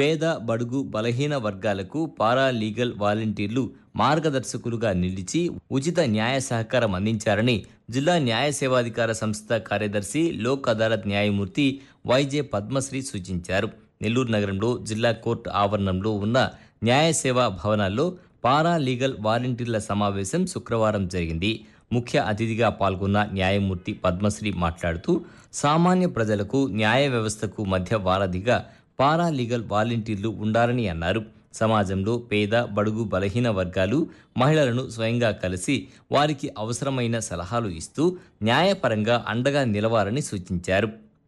పేద బడుగు బలహీన వర్గాలకు పారా లీగల్ వాలంటీర్లు మార్గదర్శకులుగా నిలిచి ఉచిత న్యాయ సహకారం అందించారని జిల్లా న్యాయ సేవాధికార సంస్థ కార్యదర్శి లోక్ అదాలత్ న్యాయమూర్తి వైజే పద్మశ్రీ సూచించారు నెల్లూరు నగరంలో జిల్లా కోర్టు ఆవరణంలో ఉన్న న్యాయ సేవా భవనాల్లో పారా లీగల్ వాలంటీర్ల సమావేశం శుక్రవారం జరిగింది ముఖ్య అతిథిగా పాల్గొన్న న్యాయమూర్తి పద్మశ్రీ మాట్లాడుతూ సామాన్య ప్రజలకు న్యాయ వ్యవస్థకు మధ్య వారధిగా పారా లీగల్ వాలంటీర్లు ఉండాలని అన్నారు సమాజంలో పేద బడుగు బలహీన వర్గాలు మహిళలను స్వయంగా కలిసి వారికి అవసరమైన సలహాలు ఇస్తూ న్యాయపరంగా అండగా నిలవాలని సూచించారు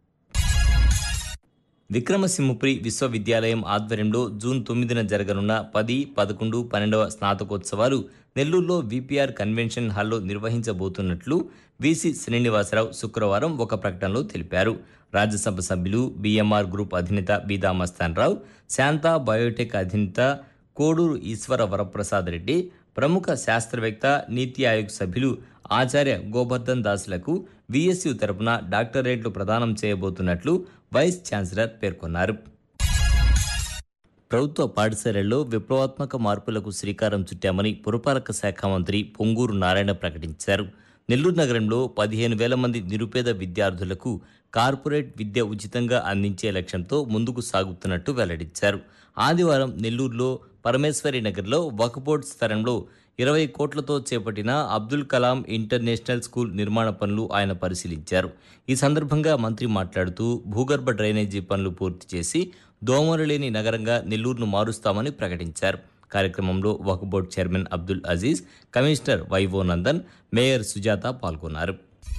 విక్రమసింహపురి విశ్వవిద్యాలయం ఆధ్వర్యంలో జూన్ తొమ్మిదిన జరగనున్న పది పదకొండు పన్నెండవ స్నాతకోత్సవాలు నెల్లూరులో విపిఆర్ కన్వెన్షన్ హాల్లో నిర్వహించబోతున్నట్లు విసి శ్రీనివాసరావు శుక్రవారం ఒక ప్రకటనలో తెలిపారు రాజ్యసభ సభ్యులు బిఎంఆర్ గ్రూప్ అధినేత బీదా మస్తాన్ రావు శాంతా బయోటెక్ అధినేత కోడూరు ఈశ్వర వరప్రసాద్ రెడ్డి ప్రముఖ శాస్త్రవేత్త నీతి ఆయోగ్ సభ్యులు ఆచార్య గోబర్ధన్ దాస్లకు విఎస్యు తరపున డాక్టరేట్లు ప్రదానం చేయబోతున్నట్లు వైస్ ఛాన్సలర్ పేర్కొన్నారు ప్రభుత్వ పాఠశాలల్లో విప్లవాత్మక మార్పులకు శ్రీకారం చుట్టామని పురపాలక శాఖ మంత్రి పొంగూరు నారాయణ ప్రకటించారు నెల్లూరు నగరంలో పదిహేను వేల మంది నిరుపేద విద్యార్థులకు కార్పొరేట్ విద్య ఉచితంగా అందించే లక్ష్యంతో ముందుకు సాగుతున్నట్టు వెల్లడించారు ఆదివారం నెల్లూరులో పరమేశ్వరి నగర్లో వక్బోర్డ్ స్థలంలో ఇరవై కోట్లతో చేపట్టిన అబ్దుల్ కలాం ఇంటర్నేషనల్ స్కూల్ నిర్మాణ పనులు ఆయన పరిశీలించారు ఈ సందర్భంగా మంత్రి మాట్లాడుతూ భూగర్భ డ్రైనేజీ పనులు పూర్తి చేసి దోమలు లేని నగరంగా నెల్లూరును మారుస్తామని ప్రకటించారు కార్యక్రమంలో Waqf board chairman Abdul Aziz commissioner వైవో నందన్ మేయర్ సుజాత పాల్గొన్నారు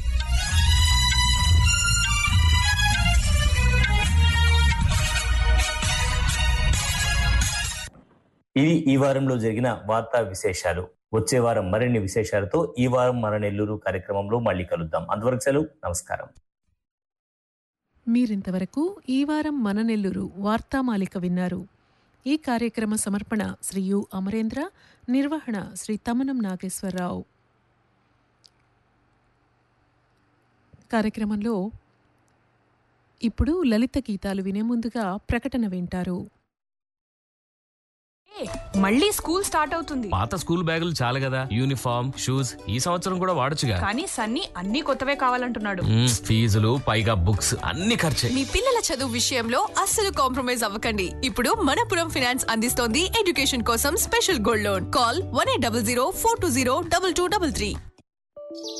ఇది ఈ వారంలో జరిగిన వార్తా విశేషాలు వచ్చే వారం మరిన్ని విశేషాలతో ఈ వారం మన నెల్లూరు కార్యక్రమంలో మళ్ళీ కలుద్దాం అంతవరకు సెలవు నమస్కారం మీరింతవరకు ఈ వారం మన నెల్లూరు వార్తామాలిక విన్నారు ఈ కార్యక్రమ సమర్పణ శ్రీ యు అమరేంద్ర నిర్వహణ శ్రీ తమనం నాగేశ్వరరావు కార్యక్రమంలో ఇప్పుడు లలిత గీతాలు వినే ముందుగా ప్రకటన వింటారు ఏ, మళ్ళీ స్కూల్ స్టార్ట్ అవుతుంది పాత స్కూల్ బ్యాగులు చాలు కదా యూనిఫామ్ షూస్ ఈ సంవత్సరం కూడా వాడొచ్చుగా కానీ సన్నీ అన్ని కొత్తవే కావాలంటున్నాడు మ్మ్, ఫీజులు పైగా బుక్స్ అన్ని ఖర్చే మీ పిల్లల చదువు విషయంలో అస్సలు కాంప్రమైజ్ అవ్వకండి ఇప్పుడు మనపురం ఫినాన్స్ అందిస్తోంది ఎడ్యుకేషన్ కోసం special gold loan call one eight double zero four two zero double two double three